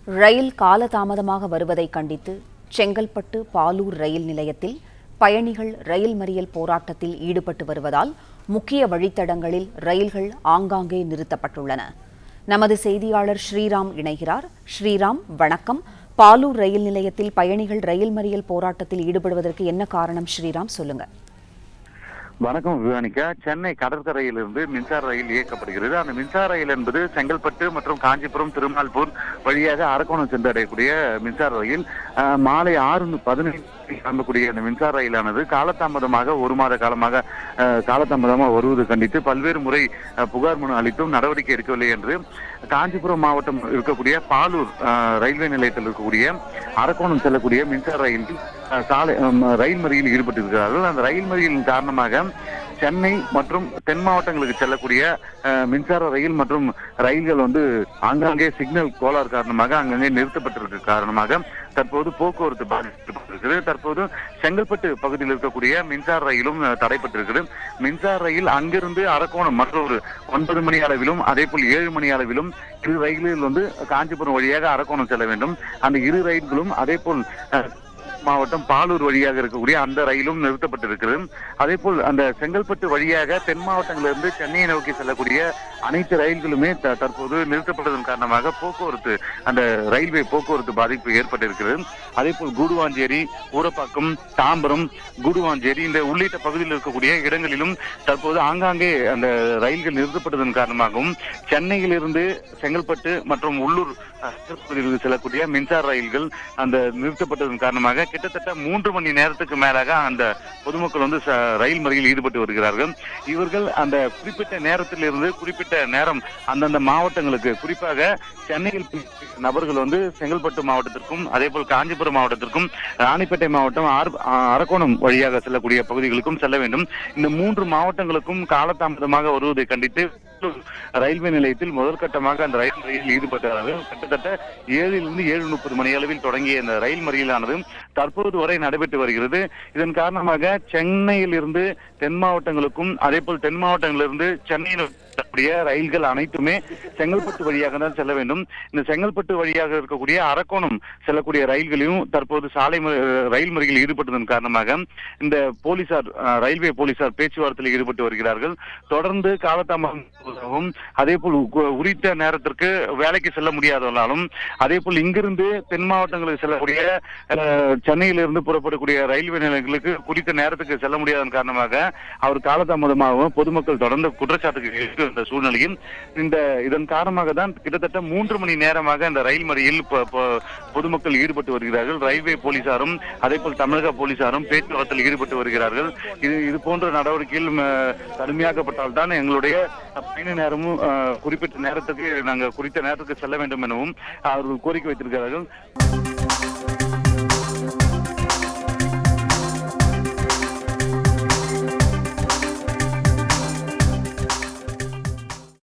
ரயில் காலதாமதமாக வருவதை கண்டித்து செங்கல்பட்டு பாலூர் ரயில் நிலையத்தில் பயணிகள் ரயில் மறியல் போராட்டத்தில் ஈடுபட்டு வருவதால் முக்கிய வழித்தடங்களில் ரயில்கள் ஆங்காங்கே நிறுத்தப்பட்டுள்ளன நமது செய்தியாளர் ஸ்ரீராம் இணைகிறார் ஸ்ரீராம் வணக்கம் பாலூர் ரயில் நிலையத்தில் பயணிகள் ரயில் மறியல் போராட்டத்தில் ஈடுபடுவதற்கு என்ன காரணம் ஸ்ரீராம் சொல்லுங்க வணக்கம் விவானிகா சென்னை கடற்கரையிலிருந்து மின்சார ரயில் இயக்கப்படுகிறது அந்த மின்சார ரயில் என்பது செங்கல்பட்டு மற்றும் காஞ்சிபுரம் திருமால்பூர் வழியாக அரக்கோணம் சென்றடையக்கூடிய மின்சார ரயில் அஹ், மாலை ஆறு பதினைந்து கிளம்பக்கூடிய அந்த மின்சார ரயிலானது காலதாமதமாக ஒரு மாத காலமாக அஹ், காலதாமதமாக வருவது கண்டித்து பல்வேறு முறை அஹ், புகார் மனு அளித்தும் நடவடிக்கை எடுக்கவில்லை என்று காஞ்சிபுரம் மாவட்டம் இருக்கக்கூடிய பாலூர் அஹ், ரயில்வே நிலையத்தில் இருக்கக்கூடிய அரக்கோணம் செல்லக்கூடிய மின்சார ரயில் அஹ், சாலை அஹ், ரயில் மறியலில் ஈடுபட்டிருக்கிறார்கள் அந்த ரயில் மறியலின் காரணமாக சென்னை மற்றும் தென் மாவட்டங்களுக்கு செல்லக்கூடிய அஹ், மின்சார ரயில் மற்றும் ரயில்கள் வந்து ஆங்காங்கே சிக்னல் கோளாறு காரணமாக அங்கங்கே நிறுத்தப்பட்டிருக்க காரணமாக தற்போது போக்குவரத்து பாதிக்கப்பட்டிருக்கிறது தற்போது செங்கல்பட்டு பகுதியில் இருக்கக்கூடிய மின்சார ரயிலும் அஹ், தடைப்பட்டிருக்கிறது மின்சார ரயில் அங்கிருந்து அரக்கோணம் மற்றொரு ஒன்பது மணி அளவிலும் அதே போல் ஏழு மணி அளவிலும் இரு ரயில்கள் வந்து காஞ்சிபுரம் வழியாக அரக்கோணம் செல்ல வேண்டும் அந்த இரு ரயில்களும் அதே போல் அஹ், மாவட்டம் பாலூர் வழியாக இருக்கக்கூடிய அந்த ரயிலும் நிறுத்தப்பட்டிருக்கிறது அதே போல் அந்த செங்கல்பட்டு வழியாக தென் மாவட்டங்களிலிருந்து சென்னையை நோக்கி செல்லக்கூடிய அனைத்து ரயில்களுமே த- தற்போது நிறுத்தப்பட்டதன் காரணமாக போக்குவரத்து அந்த ரயில்வே போக்குவரத்து பாதிப்பு ஏற்பட்டிருக்கிறது அதே போல் கூடுவாஞ்சேரி ஊரப்பாக்கம் தாம்பரம் கூடுவாஞ்சேரி இந்த உள்ளிட்ட பகுதியில் இருக்கக்கூடிய இடங்களிலும் தற்போது ஆங்காங்கே அந்த ரயில்கள் நிறுத்தப்பட்டதன் காரணமாகவும் சென்னையிலிருந்து செங்கல்பட்டு மற்றும் உள்ளூர் அஹ், பகுதிகளுக்கு செல்லக்கூடிய மின்சார ரயில்கள் அந்த நிறுத்தப்பட்டதன் காரணமாக கிட்டத்தட்ட மூன்று மணி நேரத்துக்கு மேலாக அந்த பொதுமக்கள் வந்து ச- ரயில் மறியலில் ஈடுபட்டு வருகிறார்கள் இவர்கள் அந்த குறிப்பிட்ட நேரத்தில் இருந்து குறிப்பிட்ட நேரம் அந்தந்த மாவட்டங்களுக்கு குறிப்பாக சென்னையில் நபர்கள் வந்து செங்கல்பட்டு மாவட்டத்திற்கும் அதே போல் காஞ்சிபுரம் மாவட்டத்திற்கும் ராணிப்பேட்டை மாவட்டம் ஆர்- ஆ- அரக்கோணம் வழியாக செல்லக்கூடிய பகுதிகளுக்கும் செல்ல வேண்டும் இந்த மூன்று மாவட்டங்களுக்கும் காலதாமதமாக வருவதை கண்டித்து ரயில்வே நிலையத்தில் முதல் கட்டமாக அந்த ரயில் மறியலில் ஈடுபட்டார்கள் கிட்டத்தட்ட ஏழிலிருந்து ஏழு முப்பது மணி அளவில் தொடங்கிய இந்த ரயில் மறியலானது தற்போது வரை நடைபெற்று வருகிறது இதன் காரணமாக சென்னையில் இருந்து தென் மாவட்டங்களுக்கும் அதே போல் தென் மாவட்டங்களிலிருந்து சென்னையில் செல்லக்கூடிய ரயில்கள் அனைத்துமே செங்கல்பட்டு வழியாக தான் செல்ல வேண்டும் இந்த செங்கல்பட்டு வழியாக இருக்கக்கூடிய அரக்கோணம் செல்லக்கூடிய ரயில்களையும் தற்போது சாலை ம- ரயில் மறியலில் ஈடுபட்டதன் காரணமாக இந்த போலீசார் அஹ், ரயில்வே போலீசார் பேச்சுவார்த்தையில் ஈடுபட்டு வருகிறார்கள் தொடர்ந்து காலதாமதமாகவும் அதே போல் உ- உரித்த நேரத்திற்கு வேலைக்கு செல்ல முடியாதவர்களாலும் அதே போல் இங்கிருந்து தென் மாவட்டங்களுக்கு செல்லக்கூடிய அஹ், சென்னையிலிருந்து புறப்படக்கூடிய ரயில்வே நிலையங்களுக்கு குறித்த நேரத்துக்கு செல்ல முடியாதன் காரணமாக அவர் காலதாமதமாகவும் பொதுமக்கள் தொடர்ந்து குற்றச்சாட்டுக்கு இருந்த சூழ்நிலையில் இந்த இதன் காரணமாக தான் கிட்டத்தட்ட மூன்று மணி நேரமாக இந்த ரயில் மறியலில் பொ- பொ- பொதுமக்கள் ஈடுபட்டு வருகிறார்கள் ரயில்வே போலீசாரும் அதே போல் தமிழக போலீசாரும் பேச்சுவார்த்தையில் ஈடுபட்டு வருகிறார்கள் இது இது போன்ற நடவடிக்கைகள் ம, கடுமையாக்கப்பட்டால் தான் எங்களுடைய பயண நேரமும் அஹ், குறிப்பிட்ட நேரத்துக்கு நாங்கள் குறித்த நேரத்துக்கு செல்ல வேண்டும் எனவும் அவர்கள் கோரிக்கை வைத்திருக்கிறார்கள்